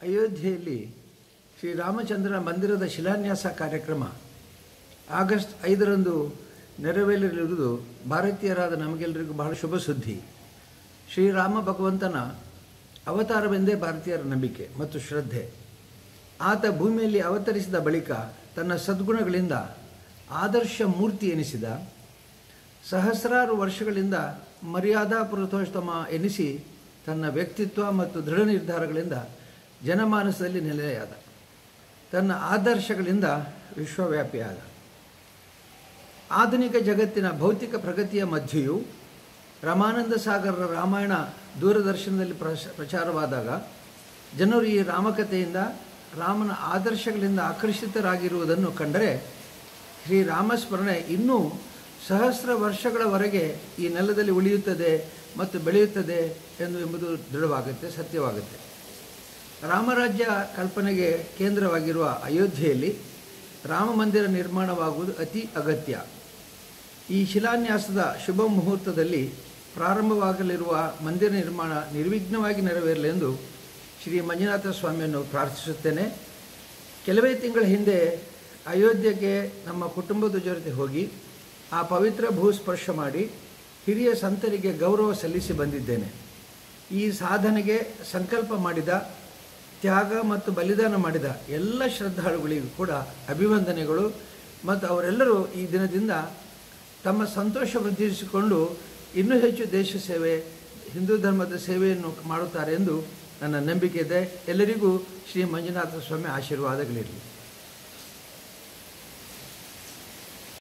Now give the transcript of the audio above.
ಅಯೋಧ್ಯೆಯಲ್ಲಿ ಶ್ರೀರಾಮಚಂದ್ರನ ಮಂದಿರದ ಶಿಲಾನ್ಯಾಸ ಕಾರ್ಯಕ್ರಮ ಆಗಸ್ಟ್ ಐದರಂದು ನೆರವೇರಲಿರುವುದು ಭಾರತೀಯರಾದ ನಮಗೆಲ್ಲರಿಗೂ ಬಹಳ ಶುಭ ಸುದ್ದಿ ಶ್ರೀರಾಮ ಭಗವಂತನ ಅವತಾರವೆಂದೇ ಭಾರತೀಯರ ನಂಬಿಕೆ ಮತ್ತು ಶ್ರದ್ಧೆ ಆತ ಭೂಮಿಯಲ್ಲಿ ಅವತರಿಸಿದ ಬಳಿಕ ತನ್ನ ಸದ್ಗುಣಗಳಿಂದ ಆದರ್ಶ ಮೂರ್ತಿ ಎನಿಸಿದ ಸಹಸ್ರಾರು ವರ್ಷಗಳಿಂದ ಮರ್ಯಾದಾ ಪುರುಷೋತ್ತಮ ಎನಿಸಿ ತನ್ನ ವ್ಯಕ್ತಿತ್ವ ಮತ್ತು ದೃಢ ನಿರ್ಧಾರಗಳಿಂದ ಜನಮಾನಸದಲ್ಲಿ ನೆಲೆಯಾದ ತನ್ನ ಆದರ್ಶಗಳಿಂದ ವಿಶ್ವವ್ಯಾಪಿಯಾದ ಆಧುನಿಕ ಜಗತ್ತಿನ ಭೌತಿಕ ಪ್ರಗತಿಯ ಮಧ್ಯೆಯೂ ರಮಾನಂದ ಸಾಗರರ ರಾಮಾಯಣ ದೂರದರ್ಶನದಲ್ಲಿ ಪ್ರಶ ಪ್ರಚಾರವಾದಾಗ ಜನರು ಈ ರಾಮಕಥೆಯಿಂದ ರಾಮನ ಆದರ್ಶಗಳಿಂದ ಆಕರ್ಷಿತರಾಗಿರುವುದನ್ನು ಕಂಡರೆ ಶ್ರೀರಾಮಸ್ಮರಣೆ ಇನ್ನೂ ಸಹಸ್ರ ವರ್ಷಗಳವರೆಗೆ ಈ ನೆಲದಲ್ಲಿ ಉಳಿಯುತ್ತದೆ ಮತ್ತು ಬೆಳೆಯುತ್ತದೆ ಎಂದು ಎಂಬುದು ದೃಢವಾಗುತ್ತೆ ಸತ್ಯವಾಗುತ್ತೆ ರಾಮರಾಜ್ಯ ಕಲ್ಪನೆಗೆ ಕೇಂದ್ರವಾಗಿರುವ ಅಯೋಧ್ಯೆಯಲ್ಲಿ ರಾಮ ಮಂದಿರ ನಿರ್ಮಾಣವಾಗುವುದು ಅತಿ ಅಗತ್ಯ ಈ ಶಿಲಾನ್ಯಾಸದ ಶುಭ ಮುಹೂರ್ತದಲ್ಲಿ ಪ್ರಾರಂಭವಾಗಲಿರುವ ಮಂದಿರ ನಿರ್ಮಾಣ ನಿರ್ವಿಘ್ನವಾಗಿ ನೆರವೇರಲೆಂದು ಶ್ರೀ ಮಂಜುನಾಥ ಸ್ವಾಮಿಯನ್ನು ಪ್ರಾರ್ಥಿಸುತ್ತೇನೆ ಕೆಲವೇ ತಿಂಗಳ ಹಿಂದೆ ಅಯೋಧ್ಯೆಗೆ ನಮ್ಮ ಕುಟುಂಬದ ಜೊತೆ ಹೋಗಿ ಆ ಪವಿತ್ರ ಭೂಸ್ಪರ್ಶ ಮಾಡಿ ಹಿರಿಯ ಸಂತರಿಗೆ ಗೌರವ ಸಲ್ಲಿಸಿ ಬಂದಿದ್ದೇನೆ ಈ ಸಾಧನೆಗೆ ಸಂಕಲ್ಪ ಮಾಡಿದ ತ್ಯಾಗ ಮತ್ತು ಬಲಿದಾನ ಮಾಡಿದ ಎಲ್ಲ ಶ್ರದ್ಧಾಳುಗಳಿಗೂ ಕೂಡ ಅಭಿವಂದನೆಗಳು ಮತ್ತು ಅವರೆಲ್ಲರೂ ಈ ದಿನದಿಂದ ತಮ್ಮ ಸಂತೋಷ ವೃದ್ಧಿಸಿಕೊಂಡು ಇನ್ನೂ ಹೆಚ್ಚು ದೇಶ ಸೇವೆ ಹಿಂದೂ ಧರ್ಮದ ಸೇವೆಯನ್ನು ಮಾಡುತ್ತಾರೆ ಎಂದು ನನ್ನ ನಂಬಿಕೆ ಇದೆ ಎಲ್ಲರಿಗೂ ಶ್ರೀ ಮಂಜುನಾಥ ಸ್ವಾಮಿ ಆಶೀರ್ವಾದಗಳಿರಲಿ